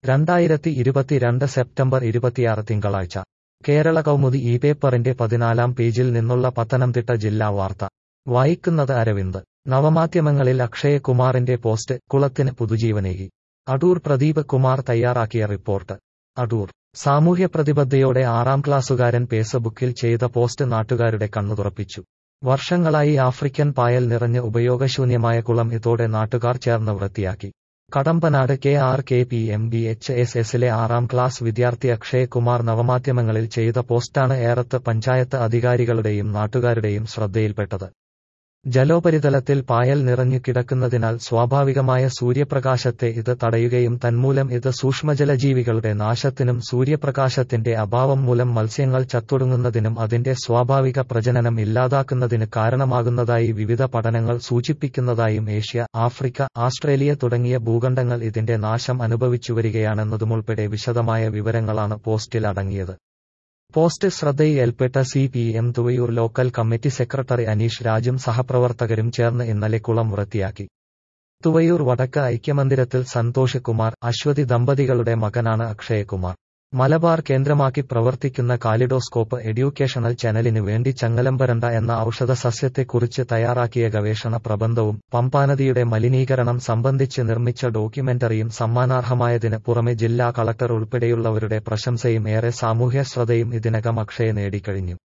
രണ്ടായിരത്തി ഇരുപത്തിരണ്ട് സെപ്റ്റംബർ ഇരുപത്തിയാറ് തിങ്കളാഴ്ച കേരള കൗമുദി ഈ പേപ്പറിന്റെ പതിനാലാം പേജിൽ നിന്നുള്ള പത്തനംതിട്ട ജില്ലാ വാർത്ത വായിക്കുന്നത് അരവിന്ദ് നവമാധ്യമങ്ങളിൽ അക്ഷയകുമാറിന്റെ പോസ്റ്റ് കുളത്തിന് പുതുജീവനേകി അടൂർ പ്രദീപ് കുമാർ തയ്യാറാക്കിയ റിപ്പോർട്ട് അടൂർ സാമൂഹ്യ പ്രതിബദ്ധതയോടെ ആറാം ക്ലാസ്സുകാരൻ ഫേസ്ബുക്കിൽ ചെയ്ത പോസ്റ്റ് നാട്ടുകാരുടെ കണ്ണുതുറപ്പിച്ചു വർഷങ്ങളായി ആഫ്രിക്കൻ പായൽ നിറഞ്ഞ് ഉപയോഗശൂന്യമായ കുളം ഇതോടെ നാട്ടുകാർ ചേർന്ന് വൃത്തിയാക്കി Kadampanad K R K P M B H S എസിലെ ആറാം ക്ലാസ് വിദ്യാർത്ഥി അക്ഷയകുമാർ നവമാധ്യമങ്ങളിൽ ചെയ്ത പോസ്റ്റാണ് ഏറത്ത് പഞ്ചായത്ത് അധികാരികളുടെയും നാട്ടുകാരുടെയും ശ്രദ്ധയിൽപ്പെട്ടത് ജലോപരിതലത്തിൽ പായൽ നിറഞ്ഞു കിടക്കുന്നതിനാൽ സ്വാഭാവികമായ സൂര്യപ്രകാശത്തെ ഇത് തടയുകയും തന്മൂലം ഇത് സൂക്ഷ്മജലജീവികളുടെ നാശത്തിനും സൂര്യപ്രകാശത്തിന്റെ അഭാവം മൂലം മത്സ്യങ്ങൾ ചത്തൊടുങ്ങുന്നതിനും അതിന്റെ സ്വാഭാവിക പ്രജനനം ഇല്ലാതാക്കുന്നതിന് കാരണമാകുന്നതായി വിവിധ പഠനങ്ങൾ സൂചിപ്പിക്കുന്നതായും ഏഷ്യ ആഫ്രിക്ക ആസ്ട്രേലിയ തുടങ്ങിയ ഭൂഖണ്ഡങ്ങൾ ഇതിന്റെ നാശം അനുഭവിച്ചുവരികയാണെന്നതുമുൾപ്പെടെ വിശദമായ വിവരങ്ങളാണ് പോസ്റ്റിൽ അടങ്ങിയത് പോസ്റ്റ് ശ്രദ്ധയിൽപ്പെട്ട C P M Thuvayoor local committee secretary Aneesh രാജും സഹപ്രവർത്തകരും ചേർന്ന് ഇന്നലെ കുളം വൃത്തിയാക്കി തുവയൂർ വടക്ക് ഐക്യമന്ദിരത്തിൽ സന്തോഷ് കുമാർ അശ്വതി ദമ്പതികളുടെ മകനാണ് അക്ഷയകുമാർ മലബാർ കേന്ദ്രമാക്കി പ്രവർത്തിക്കുന്ന കാലിഡോസ്കോപ്പ് എഡ്യൂക്കേഷണൽ ചാനലിനു വേണ്ടി ചങ്ങലംപരണ്ട എന്ന ഔഷധ സസ്യത്തെക്കുറിച്ച് തയ്യാറാക്കിയ ഗവേഷണ പ്രബന്ധവും പമ്പാനദിയുടെ മലിനീകരണം സംബന്ധിച്ച് നിർമ്മിച്ച ഡോക്യുമെന്ററിയും സമ്മാനാർഹമായതിന് പുറമെ ജില്ലാ കളക്ടർ ഉൾപ്പെടെയുള്ളവരുടെ പ്രശംസയും ഏറെ സാമൂഹ്യ ശ്രദ്ധയും ഇതിനകം അക്ഷയ നേടിക്കഴിഞ്ഞു